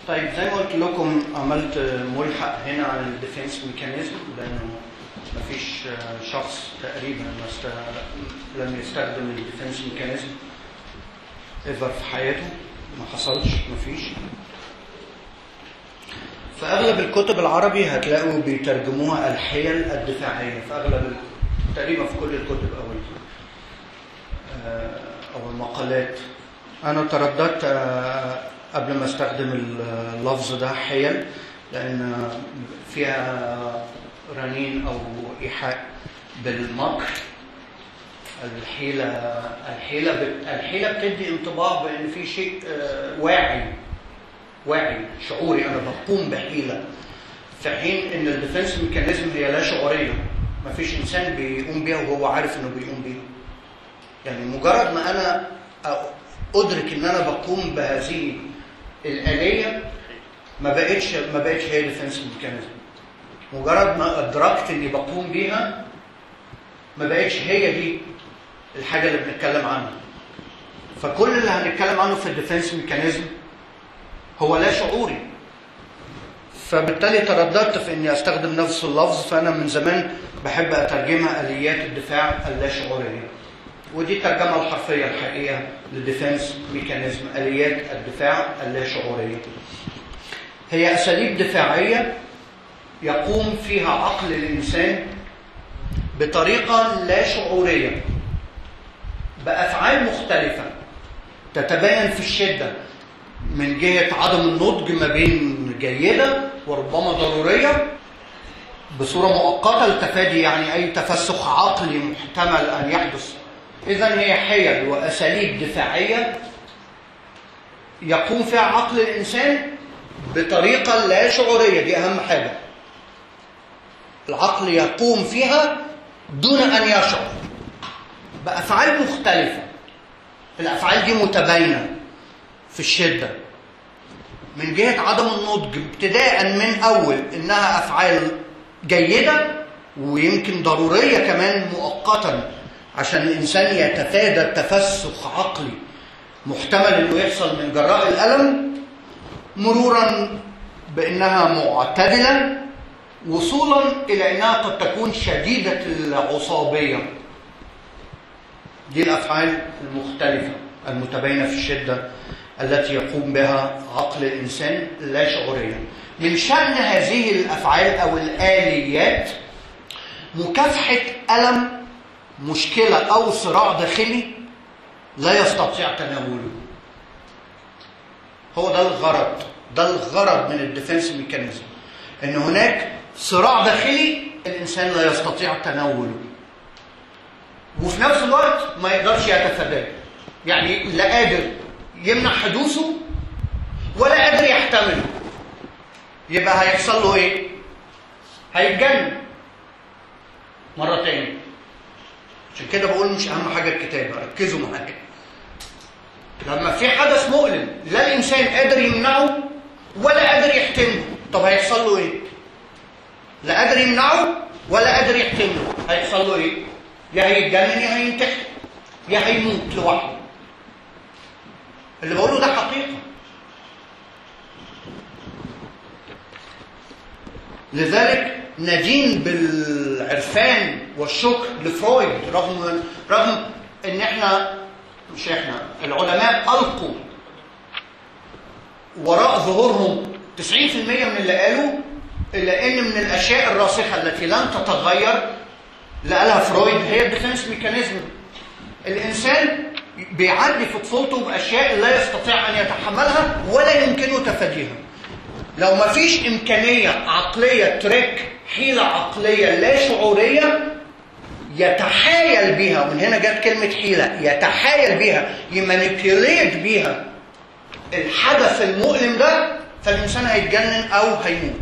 طيب زي ما قلت لكم عملت ملحق هنا على الديفنس ميكانيزم لانه مفيش شخص تقريبا ما است... لم يستخدم الديفنس ميكانيزم ايفر في حياته ما حصلش مفيش في اغلب الكتب العربي هتلاقوا بيترجموها الحيل الدفاعيه في اغلب ال... تقريبا في كل الكتب او ال... او المقالات انا ترددت قبل ما استخدم اللفظ ده حيل لان فيها رنين او ايحاء بالمكر الحيله الحيله بت... الحيله بتدي انطباع بان في شيء واعي واعي شعوري انا بقوم بحيله في حين ان الديفنس ميكانيزم هي لا شعوريه ما فيش انسان بيقوم بيها وهو عارف انه بيقوم بيها يعني مجرد ما انا ادرك ان انا بقوم بهذه الاليه ما بقتش ما بقتش هي ديفنس ميكانيزم مجرد ما ادركت اني بقوم بيها ما بقتش هي دي الحاجه اللي بنتكلم عنها فكل اللي هنتكلم عنه في الديفنس ميكانيزم هو لا شعوري فبالتالي ترددت في اني استخدم نفس اللفظ فانا من زمان بحب اترجمها اليات الدفاع اللاشعوريه ودي الترجمه الحرفيه الحقيقه للديفنس ميكانيزم اليات الدفاع اللاشعوريه هي اساليب دفاعيه يقوم فيها عقل الانسان بطريقه لا شعوريه بافعال مختلفه تتباين في الشده من جهه عدم النضج ما بين جيده وربما ضروريه بصوره مؤقته لتفادي يعني اي تفسخ عقلي محتمل ان يحدث اذا هي حيل واساليب دفاعيه يقوم فيها عقل الانسان بطريقه لا شعوريه دي اهم حاجه العقل يقوم فيها دون ان يشعر بافعال مختلفه الافعال دي متباينه في الشده من جهه عدم النضج ابتداء من اول انها افعال جيده ويمكن ضروريه كمان مؤقتا عشان الانسان يتفادى التفسخ عقلي محتمل انه يحصل من جراء الالم مرورا بانها معتدله وصولا الى انها قد تكون شديده العصابيه دي الافعال المختلفه المتباينه في الشده التي يقوم بها عقل الانسان لا شعوريا من شان هذه الافعال او الاليات مكافحه الم مشكله او صراع داخلي لا يستطيع تناوله هو ده الغرض ده الغرض من الديفنس ميكانيزم ان هناك صراع داخلي الانسان لا يستطيع تناوله وفي نفس الوقت ما يقدرش يتفاداه يعني لا قادر يمنع حدوثه ولا قادر يحتمله يبقى هيحصل له ايه هيتجنن مره تاني عشان كده بقول مش اهم حاجه الكتابه ركزوا معايا لما في حدث مؤلم لا الانسان قادر يمنعه ولا قادر يحتمله طب هيحصل له ايه لا قادر يمنعه ولا قادر يحتمله هيحصل له ايه يا هيتجنن يا هينتحر يا هيموت لوحده اللي بقوله ده حقيقه لذلك ندين بالعرفان والشكر لفرويد رغم رغم ان احنا مش احنا العلماء القوا وراء ظهورهم 90% من اللي قالوا الا ان من الاشياء الراسخه التي لن تتغير اللي قالها فرويد هي الديفنس ميكانيزم الانسان بيعدي في طفولته باشياء لا يستطيع ان يتحملها ولا يمكنه تفاديها لو ما فيش إمكانية عقلية تريك حيلة عقلية لا شعورية يتحايل بها ومن هنا جت كلمة حيلة يتحايل بها يمانيبيوليت بها الحدث المؤلم ده فالإنسان هيتجنن أو هيموت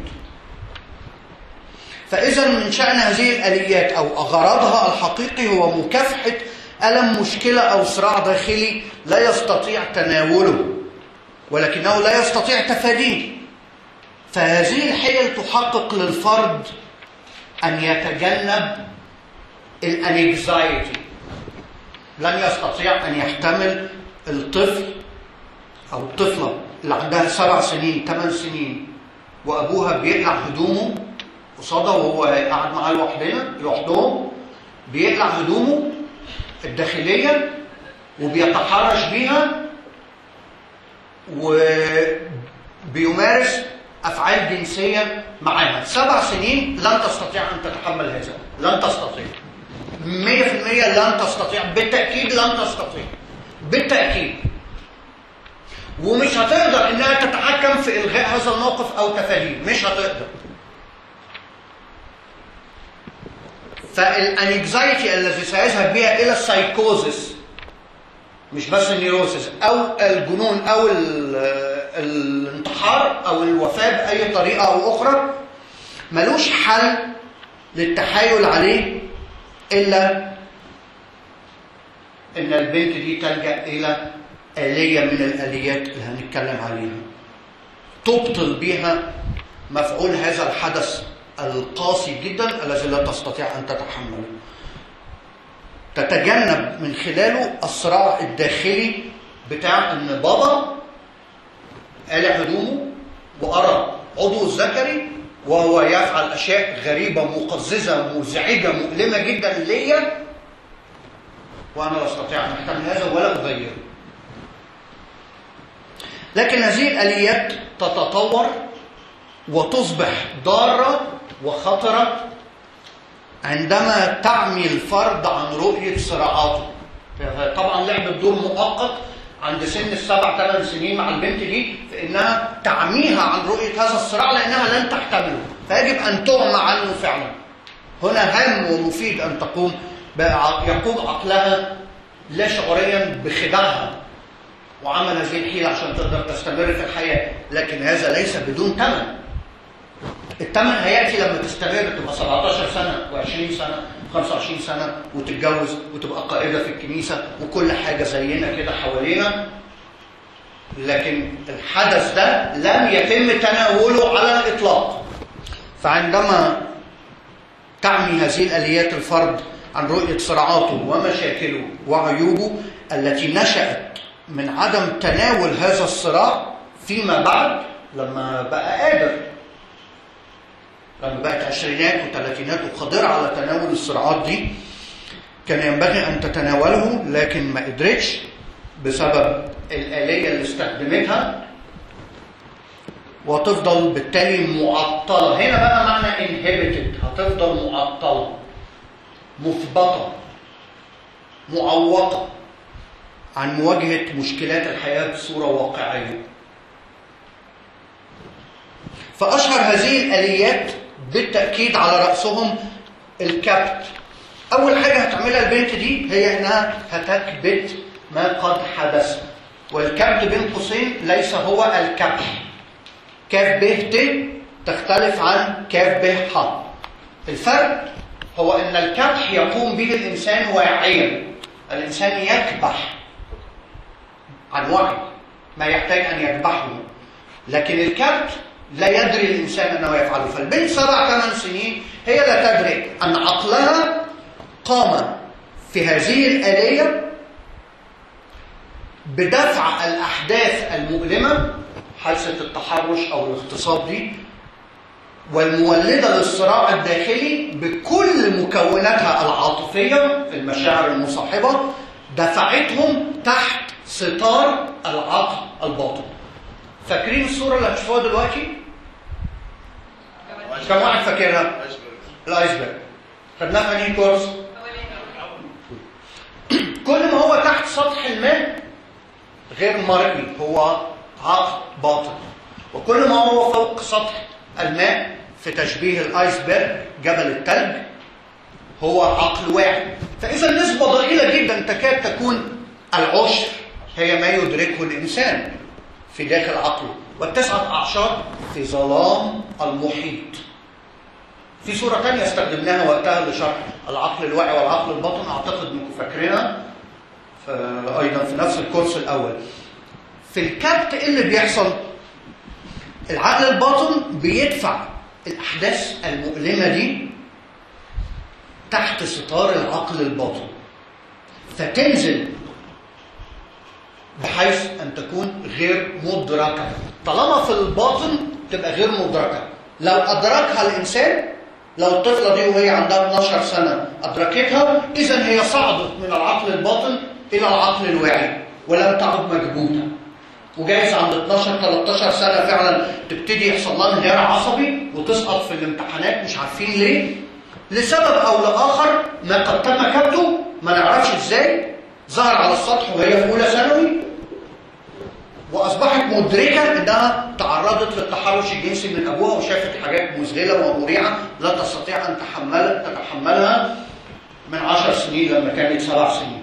فإذا من شأن هذه الآليات أو غرضها الحقيقي هو مكافحة ألم مشكلة أو صراع داخلي لا يستطيع تناوله ولكنه لا يستطيع تفاديه فهذه الحيل تحقق للفرد أن يتجنب الانكزايتي لن يستطيع أن يحتمل الطفل أو الطفلة اللي عندها سبع سنين ثمان سنين وابوها بيقلع هدومه قصادها وهو قاعد معاه لوحدنا لوحدهم بيقلع هدومه الداخليه وبيتحرش بيها وبيمارس افعال جنسيه معاها سبع سنين لن تستطيع ان تتحمل هذا لن تستطيع 100% لن تستطيع بالتاكيد لن تستطيع بالتاكيد ومش هتقدر انها تتحكم في الغاء هذا الموقف او تفاديه مش هتقدر فالانكزايتي الذي سيذهب بها الى السايكوزس مش بس النيروسيس او الجنون او الانتحار او الوفاه باي طريقه او اخرى ملوش حل للتحايل عليه الا ان البنت دي تلجا الى اليه من الاليات اللي هنتكلم عليها تبطل بها مفعول هذا الحدث القاسي جدا الذي لا تستطيع ان تتحمله تتجنب من خلاله الصراع الداخلي بتاع ان بابا قالع هدومه وارى عضو الذكري وهو يفعل اشياء غريبه مقززه مزعجه مؤلمه جدا ليا وانا لا استطيع ان احتمل هذا ولا اغيره لكن هذه الاليات تتطور وتصبح ضاره وخطره عندما تعمي الفرد عن رؤيه صراعاته طبعا لعبت دور مؤقت عند سن السبع ثمان سنين مع البنت دي في انها تعميها عن رؤيه هذا الصراع لانها لن تحتمله فيجب ان تعمى عنه فعلا هنا هام ومفيد ان تقوم يقوم عقلها لا شعوريا بخداعها وعمل هذه الحيله عشان تقدر تستمر في الحياه لكن هذا ليس بدون ثمن الثمن هياتي لما تستمر تبقى 17 سنه و20 سنه 25 سنه وتتجوز وتبقى قائده في الكنيسه وكل حاجه زينا كده حوالينا لكن الحدث ده لم يتم تناوله على الاطلاق فعندما تعمي هذه الاليات الفرد عن رؤيه صراعاته ومشاكله وعيوبه التي نشات من عدم تناول هذا الصراع فيما بعد لما بقى قادر لما بقت عشرينات وثلاثينات وقادرة على تناول الصراعات دي كان ينبغي أن تتناوله لكن ما قدرتش بسبب الآلية اللي استخدمتها وتفضل بالتالي معطلة هنا بقى معنى inhibited هتفضل معطلة مثبطة معوقة عن مواجهة مشكلات الحياة بصورة واقعية فأشهر هذه الآليات بالتأكيد على رأسهم الكبت أول حاجة هتعملها البنت دي هي إنها هتكبت ما قد حدث والكبت بين قوسين ليس هو الكبح كاف ب ت تختلف عن كاف ب ح الفرق هو ان الكبح يقوم به الانسان واعيا الانسان يكبح عن وعي ما يحتاج ان يكبحه لكن الكبت لا يدري الانسان انه يفعله فالبنت سبع ثمان سنين هي لا تدري ان عقلها قام في هذه الاليه بدفع الاحداث المؤلمه حادثه التحرش او الاغتصاب دي والمولده للصراع الداخلي بكل مكوناتها العاطفيه المشاعر المصاحبه دفعتهم تحت ستار العقل الباطن فاكرين الصوره اللي هتشوفوها دلوقتي كم واحد فاكرها الايسبرج خدناها في انهي كورس كل ما هو تحت سطح الماء غير مرئي هو عقل باطن وكل ما هو فوق سطح الماء في تشبيه الايسبرج جبل الثلج هو عقل واعي فاذا نسبه ضئيله جدا تكاد تكون العشر هي ما يدركه الانسان في داخل عقله والتسعه اعشار في ظلام المحيط في صورة تانية استخدمناها وقتها لشرح العقل الواعي والعقل الباطن أعتقد إنكم فاكرينها أيضا في نفس الكورس الأول. في الكبت إيه اللي بيحصل؟ العقل الباطن بيدفع الأحداث المؤلمة دي تحت ستار العقل الباطن. فتنزل بحيث ان تكون غير مدركه طالما في الباطن تبقى غير مدركه لو ادركها الانسان لو الطفله دي وهي عندها 12 سنه ادركتها اذا هي صعدت من العقل الباطن الى العقل الواعي ولم تعد مكبوته وجايز عند 12 13 سنه فعلا تبتدي يحصل لها انهيار عصبي وتسقط في الامتحانات مش عارفين ليه لسبب او لاخر ما قد تم كبته ما نعرفش ازاي ظهر على السطح وهي في اولى ثانوي واصبحت مدركه انها تعرضت للتحرش الجنسي من ابوها وشافت حاجات مذهله ومريعه لا تستطيع ان تحمل تتحملها من عشر سنين لما كانت سبع سنين.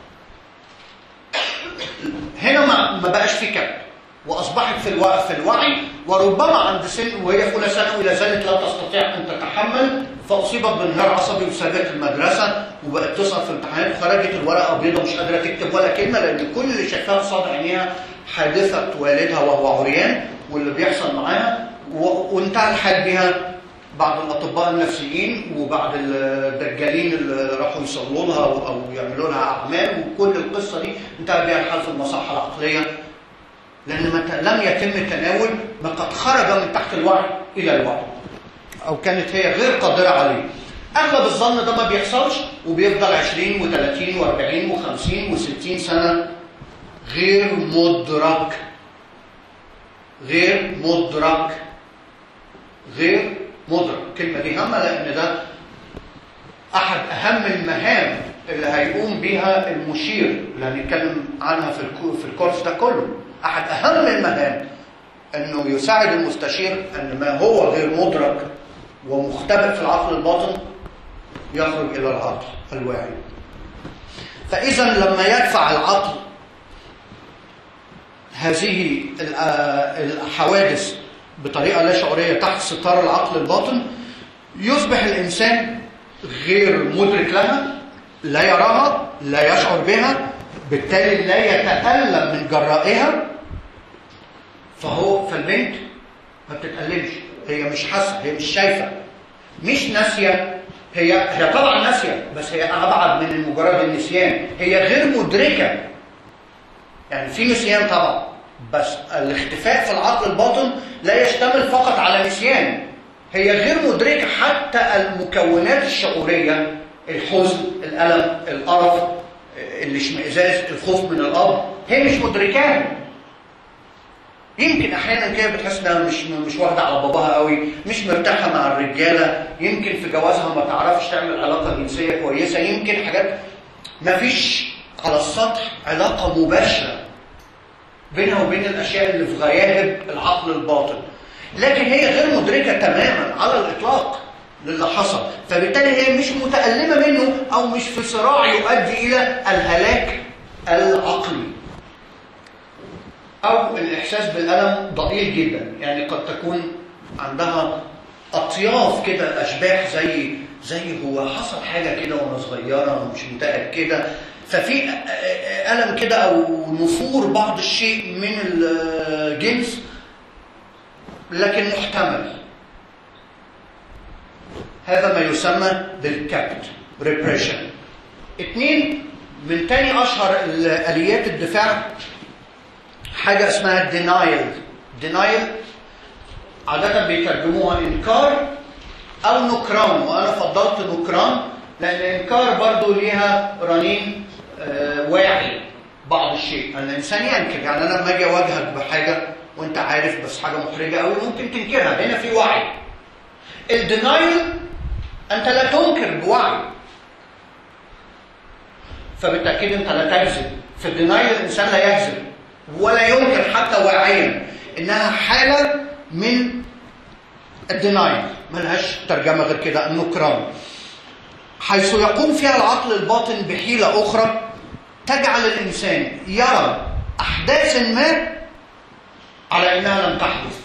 هنا ما ما بقاش في كبت واصبحت في الوعي في الوعي وربما عند سن وهي في اولى ثانوي لا زالت لا تستطيع ان تتحمل فاصيبت بانهيار عصبي وسابت المدرسه وبقت تسقط في الامتحانات وخرجت الورقه بيضاء مش قادره تكتب ولا كلمه لان كل اللي شايفاها قصاد عينيها حادثه والدها وهو عريان واللي بيحصل معاها و- وانتهى الحال بها بعض الاطباء النفسيين وبعض الدجالين اللي راحوا يصلوا لها او أو يعملوا لها اعمال وكل القصه دي انتهى بها الحال في المصحه العقليه لان ما ت- لم يتم تناول ما قد خرج من تحت الوعي الى الوعي او كانت هي غير قادره عليه اغلب الظن ده ما بيحصلش وبيفضل 20 و30 و40 و50 و60 سنه غير مدرك غير مدرك غير مدرك الكلمه دي هامه لان ده احد اهم المهام اللي هيقوم بها المشير اللي هنتكلم عنها في الكو- في الكورس ده كله احد اهم المهام انه يساعد المستشير ان ما هو غير مدرك ومختبئ في العقل الباطن يخرج الى العقل الواعي فاذا لما يدفع العقل هذه ال- آه الحوادث بطريقه لا شعوريه تحت ستار العقل الباطن يصبح الانسان غير مدرك لها لا يراها لا يشعر بها بالتالي لا يتألم من جرائها فهو فالبنت ما بتتألمش هي مش حاسه هي مش شايفه مش ناسيه هي هي طبعا ناسيه بس هي ابعد من مجرد النسيان هي غير مدركه يعني في نسيان طبعا بس الاختفاء في العقل الباطن لا يشتمل فقط على نسيان هي غير مدركه حتى المكونات الشعوريه الحزن الالم القرف الاشمئزاز الخوف من الاب هي مش مدركاها يمكن احيانا كده بتحس انها مش مش واخده على باباها قوي مش مرتاحه مع الرجاله يمكن في جوازها ما تعرفش تعمل علاقه جنسيه كويسه يمكن حاجات ما فيش على السطح علاقه مباشره بينها وبين الاشياء اللي في غياهب العقل الباطن لكن هي غير مدركه تماما على الاطلاق للي حصل فبالتالي هي مش متألمة منه أو مش في صراع يؤدي إلى الهلاك العقلي أو الإحساس بالألم ضئيل جدا يعني قد تكون عندها أطياف كده أشباح زي زي هو حصل حاجة كده وأنا صغيرة ومش متأكدة ففي ألم كده أو نفور بعض الشيء من الجنس لكن محتمل هذا ما يسمى بالكبت ريبريشن اثنين من تاني اشهر اليات الدفاع حاجه اسمها دينايل دينايل عاده بيترجموها انكار او نكران وانا فضلت نكران لان انكار برضو ليها رنين آه واعي بعض الشيء ان الانسان ينكر يعني انا لما اجي اواجهك بحاجه وانت عارف بس حاجه محرجه قوي ممكن تنكرها هنا في وعي الدينايل أنت لا تنكر بوعي فبالتأكيد أنت لا تكذب في الدينايل الإنسان لا يكذب ولا ينكر حتى واعيا إنها حالة من الدينايل ملهاش ترجمة غير كده النكران حيث يقوم فيها العقل الباطن بحيلة أخرى تجعل الإنسان يرى أحداث ما على إنها لم تحدث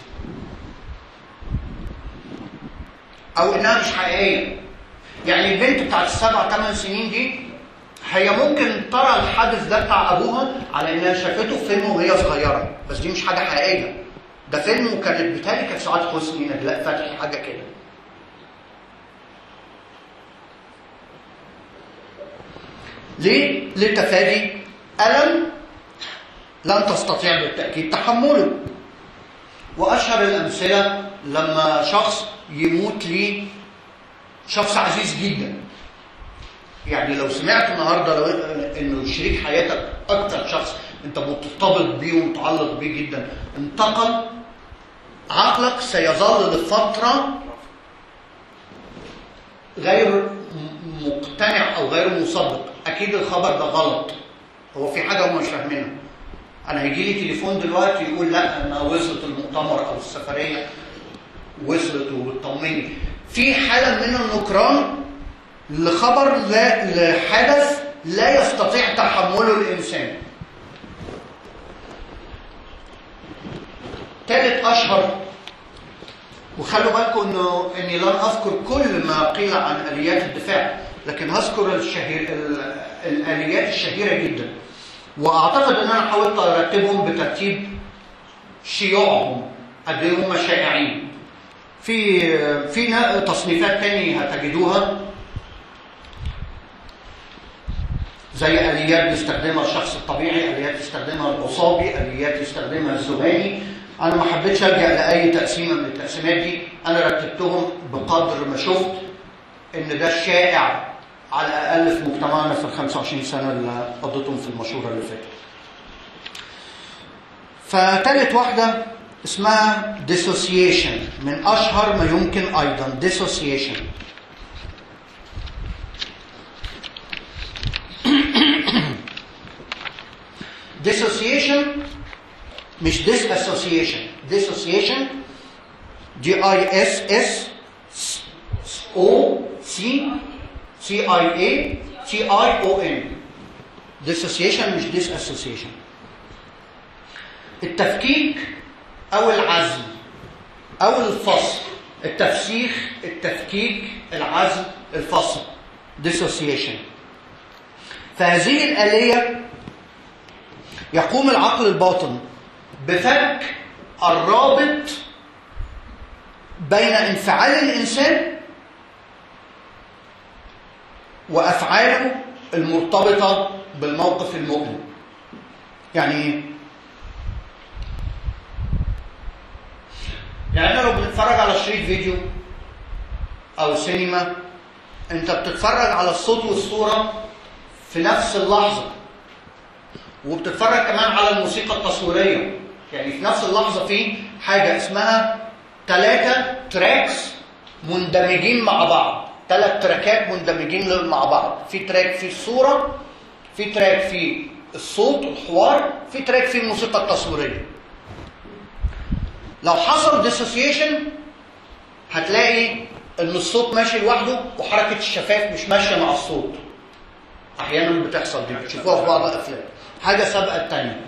او انها مش حقيقيه يعني البنت بتاعت السبع ثمان سنين دي هي ممكن ترى الحدث ده بتاع ابوها على انها شافته في فيلم وهي صغيره بس دي مش حاجه حقيقيه ده فيلم وكانت بتالي كانت سعاد حسني نجلاء فتحي حاجه كده ليه؟ لتفادي ألم لن تستطيع بالتأكيد تحمله وأشهر الأمثلة لما شخص يموت لي شخص عزيز جدا يعني لو سمعت النهارده لو انه شريك حياتك اكتر شخص انت مرتبط بيه ومتعلق بيه جدا انتقل عقلك سيظل لفتره غير مقتنع او غير مصدق اكيد الخبر ده غلط هو في حاجه هم مش فاهمينها انا هيجي لي تليفون دلوقتي يقول لا انا وصلت المؤتمر او السفريه وصلت وبتطمني في حاله من النكران لخبر لا لحدث لا يستطيع تحمله الانسان ثالث اشهر وخلوا بالكم انه اني لن اذكر كل ما قيل عن اليات الدفاع لكن هذكر الشهير الاليات الشهيره جدا واعتقد ان انا حاولت ارتبهم بترتيب شيوعهم قد ايه هم شائعين في في تصنيفات تانية هتجدوها زي اليات بيستخدمها الشخص الطبيعي اليات يستخدمها العصابي اليات يستخدمها الذهاني انا ما حبيتش الجا لاي تقسيمه من التقسيمات دي انا رتبتهم بقدر ما شفت ان ده الشائع على الاقل في مجتمعنا في ال 25 سنه اللي قضيتهم في المشوره اللي فاتت فتالت واحده اسمها dissociation من اشهر ما يمكن ايضا dissociation dissociation مش disassociation dissociation D I S S O C C I A T I O N dissociation مش disassociation التفكيك او العزل او الفصل التفسيخ التفكيك العزل الفصل dissociation فهذه الآلية يقوم العقل الباطن بفك الرابط بين انفعال الإنسان وأفعاله المرتبطة بالموقف المؤلم يعني ايه؟ يعني احنا لو بنتفرج على شريط فيديو او سينما انت بتتفرج على الصوت والصوره في نفس اللحظه وبتتفرج كمان على الموسيقى التصويريه يعني في نفس اللحظه في حاجه اسمها ثلاثه تراكس مندمجين مع بعض ثلاث تراكات مندمجين مع بعض في تراك في الصوره في تراك في الصوت الحوار في تراك في الموسيقى التصويريه لو حصل ديسوسيشن هتلاقي ان الصوت ماشي لوحده وحركه الشفايف مش ماشيه مع الصوت احيانا بتحصل دي بتشوفوها في بعض الافلام حاجه سابقه الثانيه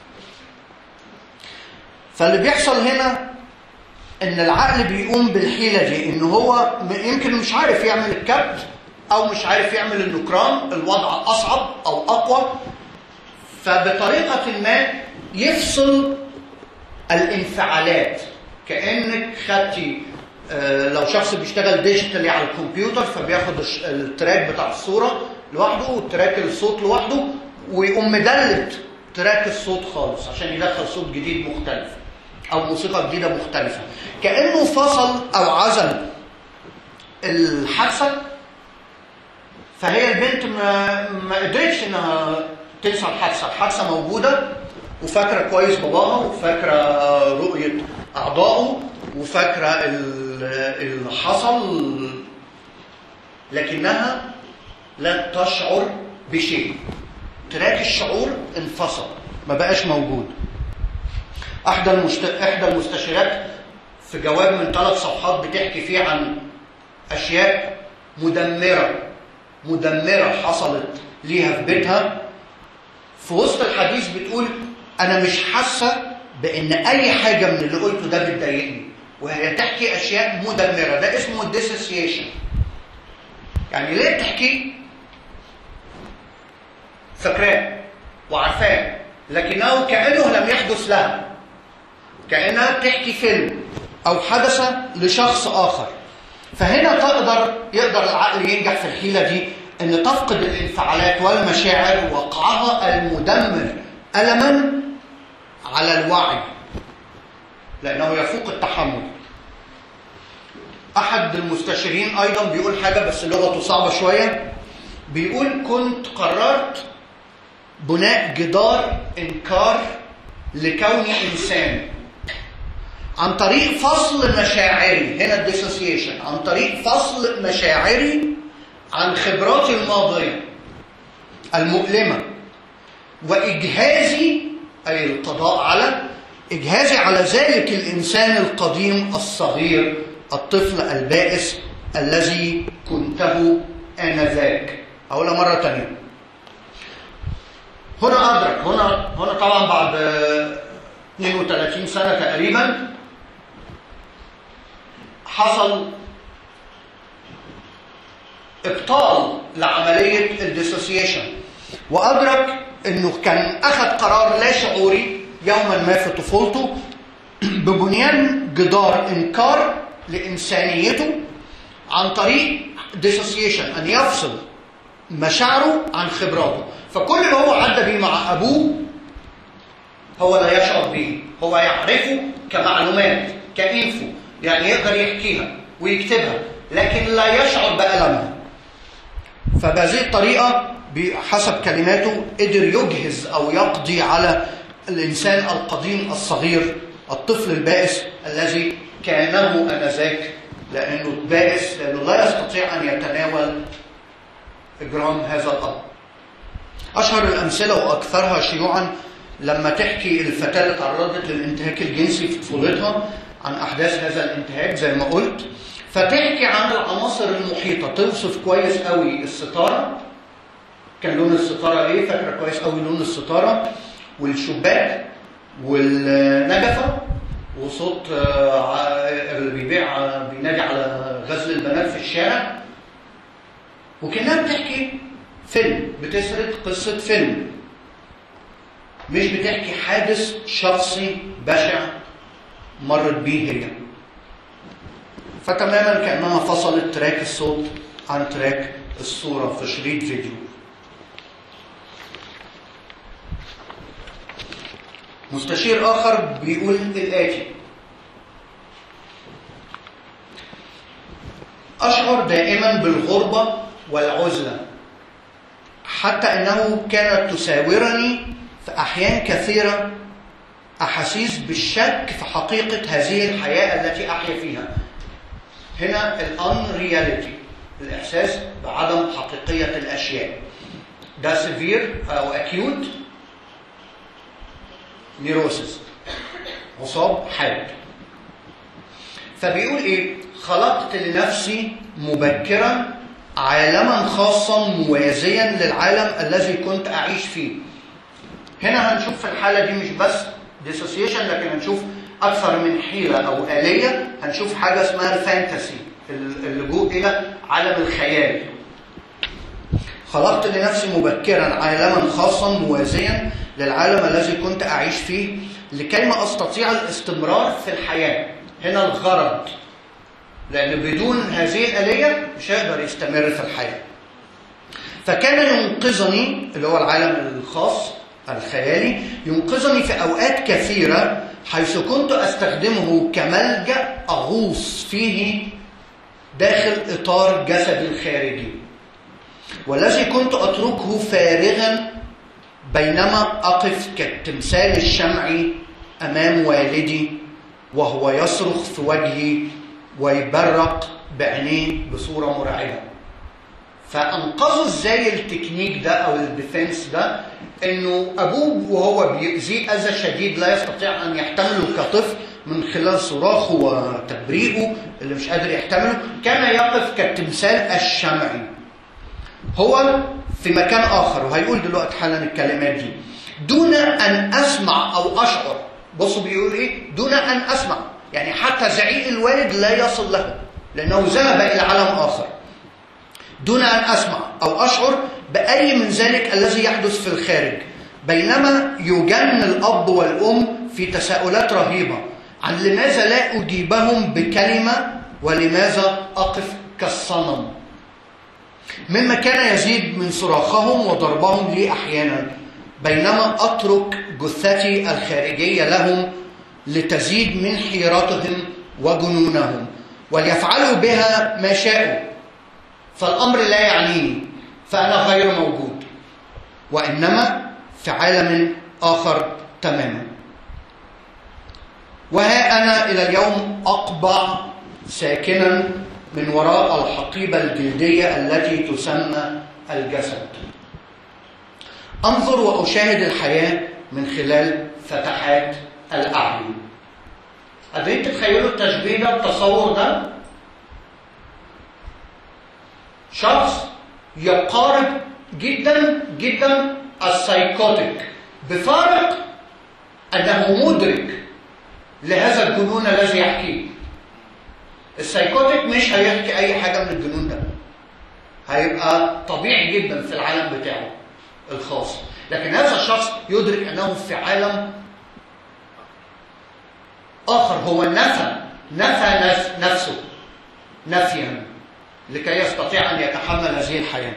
فاللي بيحصل هنا ان العقل بيقوم بالحيله دي ان هو يمكن مش عارف يعمل الكبت او مش عارف يعمل النكران الوضع اصعب او اقوى فبطريقه ما يفصل الانفعالات كانك خدتي آه لو شخص بيشتغل ديجيتالي على الكمبيوتر فبياخد التراك بتاع الصوره لوحده والتراك الصوت لوحده ويقوم مدلت تراك الصوت خالص عشان يدخل صوت جديد مختلف او موسيقى جديده مختلفه كانه فصل او عزل الحادثه فهي البنت ما ما قدرتش انها تنسى الحادثه الحادثه موجوده وفاكره كويس باباها وفاكره رؤيه اعضائه وفاكره اللي حصل لكنها لا تشعر بشيء تراك الشعور انفصل ما بقاش موجود احدى المشت... احدى المستشارات في جواب من ثلاث صفحات بتحكي فيه عن اشياء مدمره مدمره حصلت ليها في بيتها في وسط الحديث بتقول انا مش حاسه بان اي حاجه من اللي قلته ده بتضايقني وهي تحكي اشياء مدمره ده اسمه الديسوسيشن يعني ليه بتحكي فاكراه وعارفاه لكنه كانه لم يحدث لها كانها بتحكي فيلم او حدث لشخص اخر فهنا تقدر يقدر العقل ينجح في الحيله دي ان تفقد الانفعالات والمشاعر وقعها المدمر الما على الوعي لأنه يفوق التحمل أحد المستشارين أيضا بيقول حاجة بس لغته صعبة شوية بيقول كنت قررت بناء جدار إنكار لكوني إنسان عن طريق فصل مشاعري هنا الديسوسيشن عن طريق فصل مشاعري عن خبراتي الماضية المؤلمة وإجهازي أي القضاء على إجهازي على ذلك الإنسان القديم الصغير الطفل البائس الذي كنته آنذاك أقولها مرة تانية هنا أدرك هنا هنا طبعا بعد 32 سنة تقريبا حصل ابطال لعمليه الديسوسيشن وادرك انه كان اخذ قرار لا شعوري يوما ما في طفولته ببنيان جدار انكار لانسانيته عن طريق ديسوسيشن ان يفصل مشاعره عن خبراته فكل اللي هو عدى بيه مع ابوه هو لا يشعر به هو يعرفه كمعلومات كانفو يعني يقدر يحكيها ويكتبها لكن لا يشعر بألمها فبهذه الطريقة بحسب كلماته قدر يجهز أو يقضي على الإنسان القديم الصغير الطفل البائس الذي كانه آنذاك لأنه بائس لأنه لا يستطيع أن يتناول إجرام هذا الأمر أشهر الأمثلة وأكثرها شيوعا لما تحكي الفتاة اللي تعرضت للانتهاك الجنسي في طفولتها عن أحداث هذا الانتهاك زي ما قلت فتحكي عن العناصر المحيطة توصف كويس قوي الستارة كان لون الستارة ايه فاكرة كويس قوي لون الستارة والشباك والنجفة وصوت اللي بيبيع بينادي على غزل البنات في الشارع وكانها بتحكي فيلم بتسرد قصة فيلم مش بتحكي حادث شخصي بشع مرت بيه هي فتماما كانها فصلت تراك الصوت عن تراك الصوره في شريط فيديو مستشير اخر بيقول الاتي اشعر دائما بالغربه والعزله حتى انه كانت تساورني في احيان كثيره احاسيس بالشك في حقيقه هذه الحياه التي احيا فيها هنا الان رياليتي الاحساس بعدم حقيقيه الاشياء ده سيفير او اكيوت نيروسيس مصاب حاد فبيقول ايه خلقت لنفسي مبكرا عالما خاصا موازيا للعالم الذي كنت اعيش فيه هنا هنشوف في الحاله دي مش بس ديسوسيشن لكن هنشوف اكثر من حيله او اليه هنشوف حاجه اسمها الفانتسي اللجوء الى عالم الخيال خلقت لنفسي مبكرا عالما خاصا موازيا للعالم الذي كنت اعيش فيه لكيما استطيع الاستمرار في الحياه هنا الغرض لان بدون هذه الاليه مش هيقدر يستمر في الحياه فكان ينقذني اللي هو العالم الخاص الخيالي ينقذني في اوقات كثيره حيث كنت استخدمه كملجا اغوص فيه داخل اطار جسدي الخارجي والذي كنت اتركه فارغا بينما اقف كالتمثال الشمعي امام والدي وهو يصرخ في وجهي ويبرق بعينيه بصوره مرعبه فانقذوا ازاي التكنيك ده او الديفنس ده انه ابوه وهو بيأذيه اذى شديد لا يستطيع ان يحتمله كطفل من خلال صراخه وتبريئه اللي مش قادر يحتمله كان يقف كالتمثال الشمعي هو في مكان اخر وهيقول دلوقتي حالا الكلمات دي دون ان اسمع او اشعر بصوا بيقول ايه دون ان اسمع يعني حتى زعيق الوالد لا يصل له لانه ذهب الى عالم اخر دون ان اسمع او اشعر باي من ذلك الذي يحدث في الخارج بينما يجن الاب والام في تساؤلات رهيبه عن لماذا لا اجيبهم بكلمه ولماذا اقف كالصنم مما كان يزيد من صراخهم وضربهم لي احيانا بينما أترك جثتي الخارجية لهم لتزيد من حيرتهم وجنونهم وليفعلوا بها ما شاءوا فالأمر لا يعنيني فأنا غير موجود وإنما في عالم آخر تماما وها أنا إلى اليوم أقبع ساكنا من وراء الحقيبة الجلدية التي تسمى الجسد أنظر وأشاهد الحياة من خلال فتحات الأعين قادرين تتخيلوا التشبيه ده التصور ده شخص يقارب جدا جدا السايكوتيك بفارق أنه مدرك لهذا الجنون الذي يحكيه السايكوتيك مش هيحكي أي حاجة من الجنون ده هيبقى طبيعي جدا في العالم بتاعه الخاص لكن هذا الشخص يدرك أنه في عالم آخر هو نفى نفى نفسه نفيا لكي يستطيع أن يتحمل هذه الحياة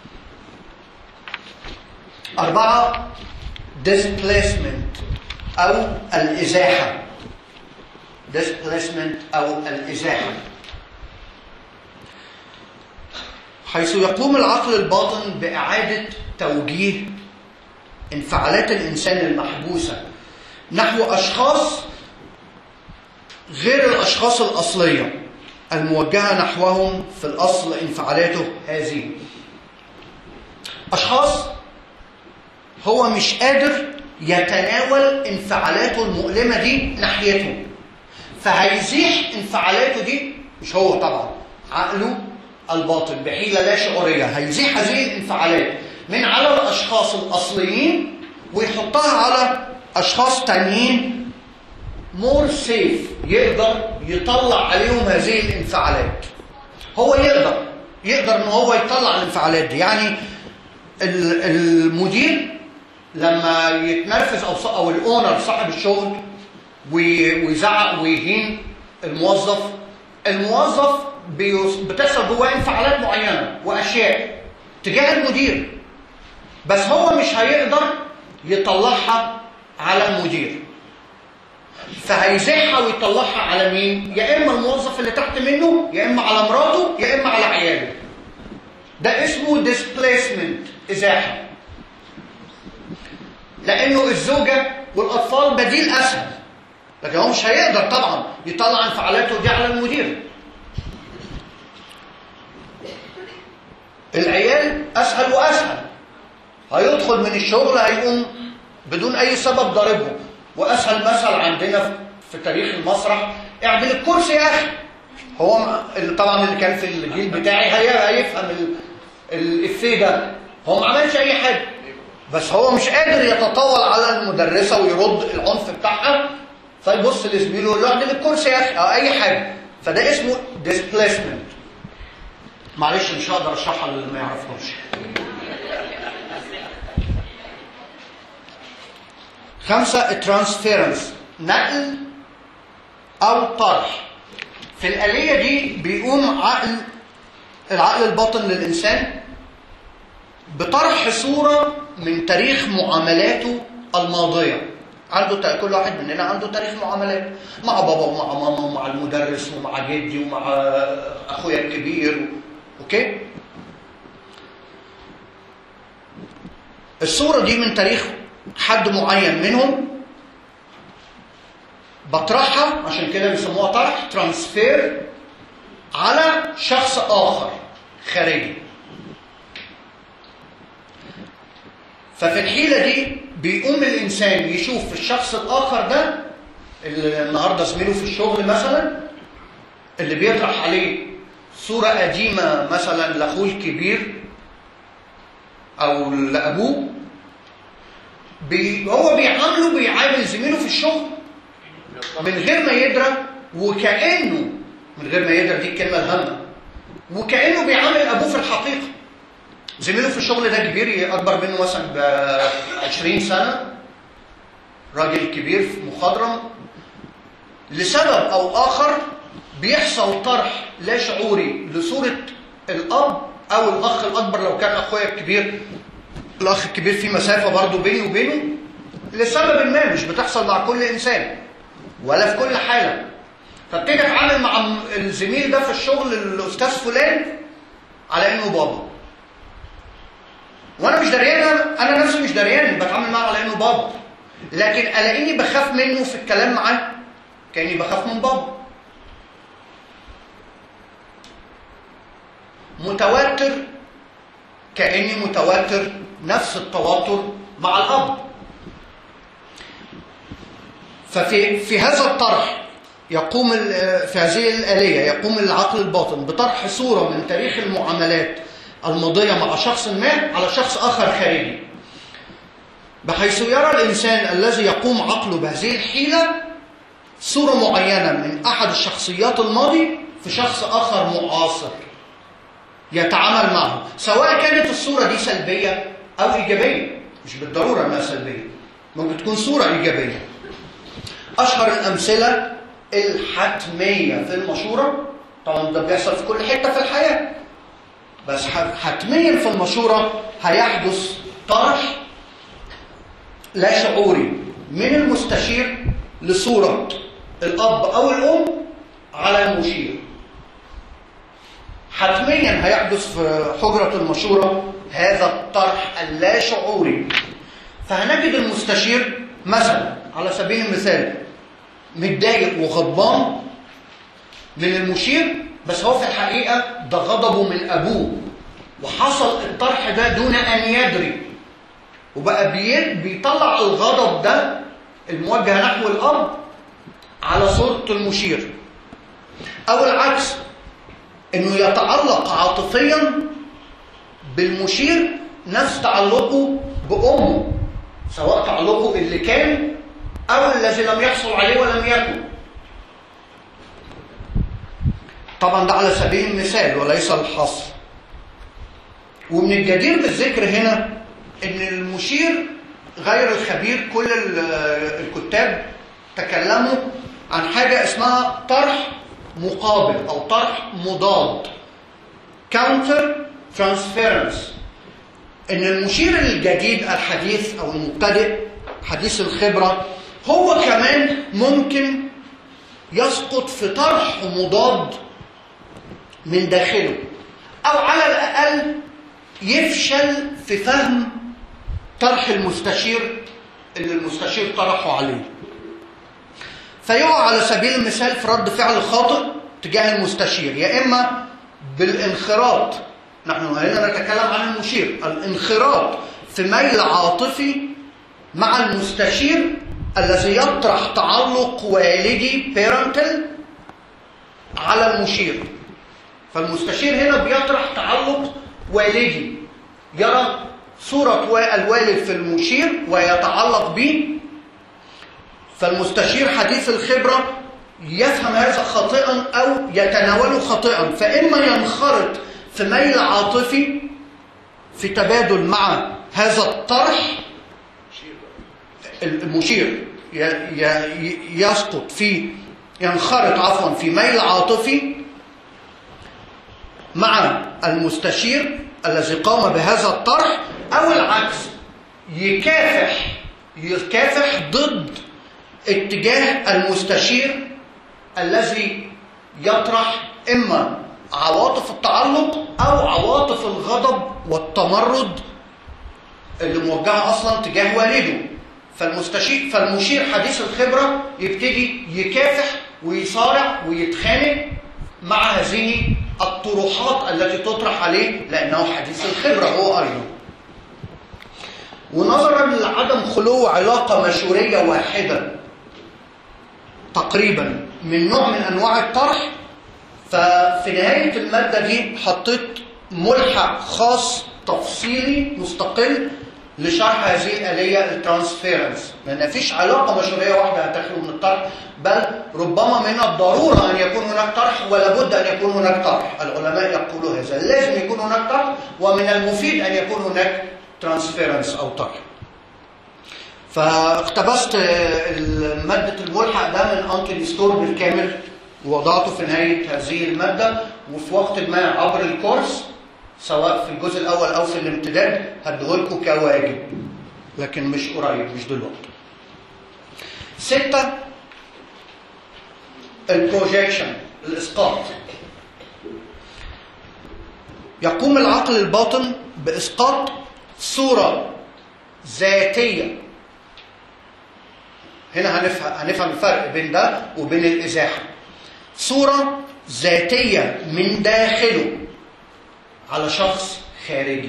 أربعة displacement أو الإزاحة displacement أو الإزاحة حيث يقوم العقل الباطن بإعادة توجيه انفعالات الإنسان المحبوسة نحو أشخاص غير الأشخاص الأصلية الموجهة نحوهم في الأصل انفعالاته هذه أشخاص هو مش قادر يتناول انفعالاته المؤلمة دي ناحيته فهيزيح انفعالاته دي مش هو طبعا عقله الباطن بحيلة لا شعورية هيزيح هذه الانفعالات من على الأشخاص الأصليين ويحطها على أشخاص تانيين مور سيف يقدر يطلع عليهم هذه الانفعالات هو يقدر يقدر ان هو يطلع الانفعالات دي يعني المدير لما يتنرفز او او الاونر صاحب الشغل ويزعق ويهين الموظف الموظف بتحصل جواه انفعالات معينه واشياء تجاه المدير بس هو مش هيقدر يطلعها على المدير فهيزيحها ويطلعها على مين؟ يا اما الموظف اللي تحت منه يا اما على مراته يا اما على عياله. ده اسمه displacement ازاحه. لانه الزوجه والاطفال بديل اسهل. لكن هو مش هيقدر طبعا يطلع انفعالاته دي على المدير. العيال اسهل واسهل. هيدخل من الشغل هيقوم بدون اي سبب ضاربهم. واسهل مثل عندنا في تاريخ المسرح اعدل الكرسي يا اخي هو طبعا اللي كان في الجيل بتاعي هيفهم الافيه ده هو ما عملش اي حاجه بس هو مش قادر يتطاول على المدرسه ويرد العنف بتاعها فيبص لزميله يقول له اعدل الكرسي يا اخي او اي حاجه فده اسمه displacement معلش مش هقدر اشرحها للي ما يعرفهاش خمسة الترانسفيرنس نقل أو طرح في الآلية دي بيقوم عقل العقل الباطن للإنسان بطرح صورة من تاريخ معاملاته الماضية عنده كل واحد مننا عنده تاريخ معاملات مع بابا ومع ماما ومع المدرس ومع جدي ومع أخويا الكبير أوكي الصورة دي من تاريخ حد معين منهم بطرحها عشان كده بيسموها طرح ترانسفير على شخص آخر خارجي ففي الحيلة دي بيقوم الإنسان يشوف في الشخص الآخر ده اللي النهاردة زميله في الشغل مثلا اللي بيطرح عليه صورة قديمة مثلا لأخوه الكبير أو لأبوه بي هو بيعامله بيعامل زميله في الشغل من غير ما يدرك وكأنه من غير ما يدرك دي الكلمة الهامة وكأنه بيعامل أبوه في الحقيقة زميله في الشغل ده كبير أكبر منه مثلا ب 20 سنة راجل كبير في مخضرم لسبب أو آخر بيحصل طرح لا شعوري لصورة الأب أو الأخ الأكبر لو كان أخويا الكبير الاخ الكبير في مسافه برضه بيني وبينه لسبب ما مش بتحصل مع كل انسان ولا في كل حاله فابتدي اتعامل مع الزميل ده في الشغل الاستاذ فلان على انه بابا وانا مش دريان انا نفسي مش دريان بتعامل معاه على انه بابا لكن الاقيني بخاف منه في الكلام معاه كاني بخاف من بابا متوتر كاني متوتر نفس التوتر مع الاب ففي في هذا الطرح يقوم في هذه الآلية يقوم العقل الباطن بطرح صورة من تاريخ المعاملات الماضية مع شخص ما على شخص آخر خارجي بحيث يرى الإنسان الذي يقوم عقله بهذه الحيلة صورة معينة من أحد الشخصيات الماضي في شخص آخر معاصر يتعامل معه سواء كانت الصورة دي سلبية أو إيجابية مش بالضرورة أنها سلبية ممكن تكون صورة إيجابية أشهر الأمثلة الحتمية في المشورة طبعا ده بيحصل في كل حتة في الحياة بس حتميا في المشورة هيحدث طرح لا شعوري من المستشير لصورة الأب أو الأم على المشير حتميا هيحدث في حجرة المشورة هذا الطرح اللا شعوري فهنجد المستشير مثلا على سبيل المثال متضايق وغضبان من المشير بس هو في الحقيقة ده غضبه من أبوه وحصل الطرح ده دون أن يدري وبقى بيطلع الغضب ده الموجه نحو الأب على صورة المشير أو العكس إنه يتعلق عاطفيا بالمشير نفس تعلقه بأمه سواء تعلقه اللي كان أو الذي لم يحصل عليه ولم يكن طبعا ده على سبيل المثال وليس الحصر ومن الجدير بالذكر هنا ان المشير غير الخبير كل الكتاب تكلموا عن حاجة اسمها طرح مقابل او طرح مضاد counter transference ان المشير الجديد الحديث او المبتدئ حديث الخبرة هو كمان ممكن يسقط في طرح مضاد من داخله او على الاقل يفشل في فهم طرح المستشير اللي المستشير طرحه عليه فيقع على سبيل المثال في رد فعل خاطئ تجاه المستشير يا اما بالانخراط نحن هنا نتكلم عن المشير الانخراط في ميل عاطفي مع المستشير الذي يطرح تعلق والدي بيرنتل على المشير فالمستشير هنا بيطرح تعلق والدي يرى صورة الوالد في المشير ويتعلق به فالمستشير حديث الخبرة يفهم هذا خاطئا أو يتناوله خاطئا فإما ينخرط في ميل عاطفي في تبادل مع هذا الطرح المشير يسقط في ينخرط عفوا في ميل عاطفي مع المستشير الذي قام بهذا الطرح او العكس يكافح يكافح ضد اتجاه المستشير الذي يطرح اما عواطف التعلق او عواطف الغضب والتمرد اللي موجهه اصلا تجاه والده فالمستشير فالمشير حديث الخبره يبتدي يكافح ويصارع ويتخانق مع هذه الطروحات التي تطرح عليه لأنه حديث الخبرة هو أيضا ونظرا لعدم خلو علاقة مشورية واحدة تقريبا من نوع من أنواع الطرح ففي نهاية المادة دي حطيت ملحق خاص تفصيلي مستقل لشرح هذه الآلية الترانسفيرنس لأن مفيش علاقة مشورية واحدة هتخلو من الطرح بل ربما من الضرورة أن يكون هناك طرح ولا بد أن يكون هناك طرح العلماء يقولوا هذا لازم يكون هناك طرح ومن المفيد أن يكون هناك ترانسفيرنس أو طرح فاقتبست مادة الملحق ده من أنكل ستور بالكامل ووضعته في نهاية هذه المادة وفي وقت ما عبر الكورس سواء في الجزء الاول او في الامتداد هديهولكم كواجب لكن مش قريب مش دلوقتي ستة البروجيكشن الاسقاط يقوم العقل الباطن باسقاط صوره ذاتيه هنا هنفهم هنفهم الفرق بين ده وبين الازاحه صوره ذاتيه من داخله على شخص خارجي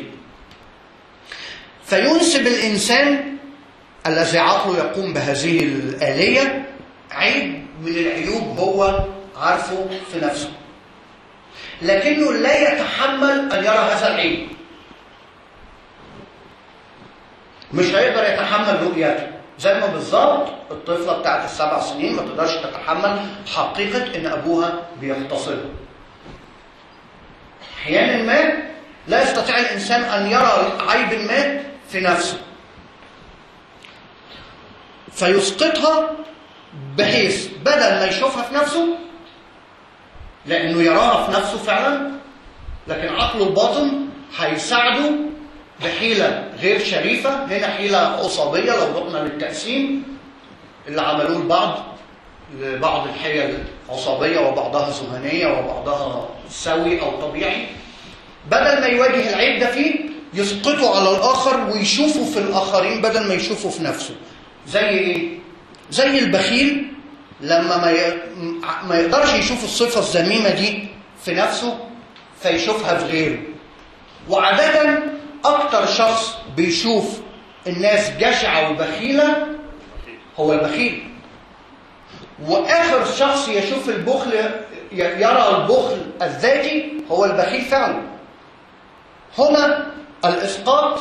فينسب الانسان الذي عقله يقوم بهذه الاليه عيب من العيوب هو عارفه في نفسه لكنه لا يتحمل ان يرى هذا العيب مش هيقدر يتحمل رؤيته زي ما بالظبط الطفله بتاعت السبع سنين ما تقدرش تتحمل حقيقه ان ابوها بيغتصبها احيانا ما لا يستطيع الانسان ان يرى عيب ما في نفسه فيسقطها بحيث بدل ما يشوفها في نفسه لانه يراها في نفسه فعلا لكن عقله الباطن هيساعده بحيله غير شريفه هنا حيله عصابيه لو رحنا للتقسيم اللي عملوه البعض لبعض الحيل عصابيه وبعضها ذهنيه وبعضها سوي او طبيعي بدل ما يواجه العيب ده فيه يسقطه على الاخر ويشوفه في الاخرين بدل ما يشوفه في نفسه زي ايه زي البخيل لما ما ي... ما يقدرش يشوف الصفه الذميمه دي في نفسه فيشوفها في غيره وعاده اكتر شخص بيشوف الناس جشعه وبخيله هو البخيل واخر شخص يشوف البخل يرى البخل الذاتي هو البخيل فعلا هنا الاسقاط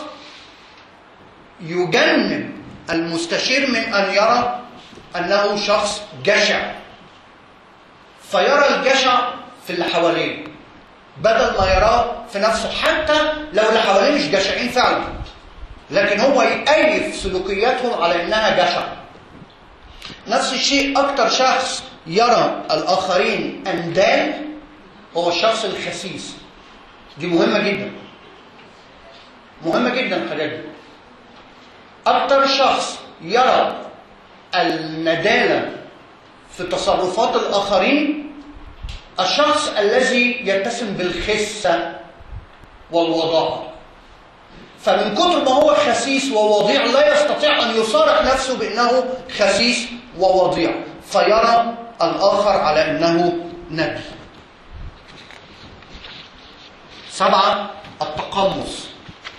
يجنب المستشير من ان يرى انه شخص جشع فيرى الجشع في اللي حواليه بدل ما يراه في نفسه حتى لو اللي حواليه مش جشعين فعلا لكن هو يأيف سلوكياتهم على انها جشع نفس الشيء اكتر شخص يرى الاخرين اندال هو الشخص الخسيس دي مهمه جدا مهمه جدا الحاجات دي اكتر شخص يرى الندالة في تصرفات الآخرين الشخص الذي يتسم بالخسة والوضاعة فمن كتر ما هو خسيس ووضيع لا يستطيع أن يصارح نفسه بأنه خسيس ووضيع فيرى الآخر على أنه نبي سبعة التقمص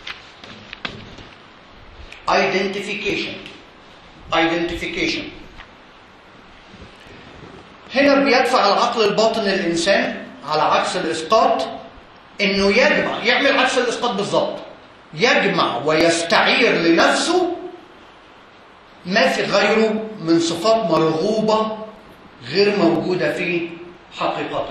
identification identification هنا بيدفع العقل الباطن الإنسان على عكس الإسقاط إنه يجمع يعمل عكس الإسقاط بالظبط يجمع ويستعير لنفسه ما في غيره من صفات مرغوبة غير موجودة فيه حقيقة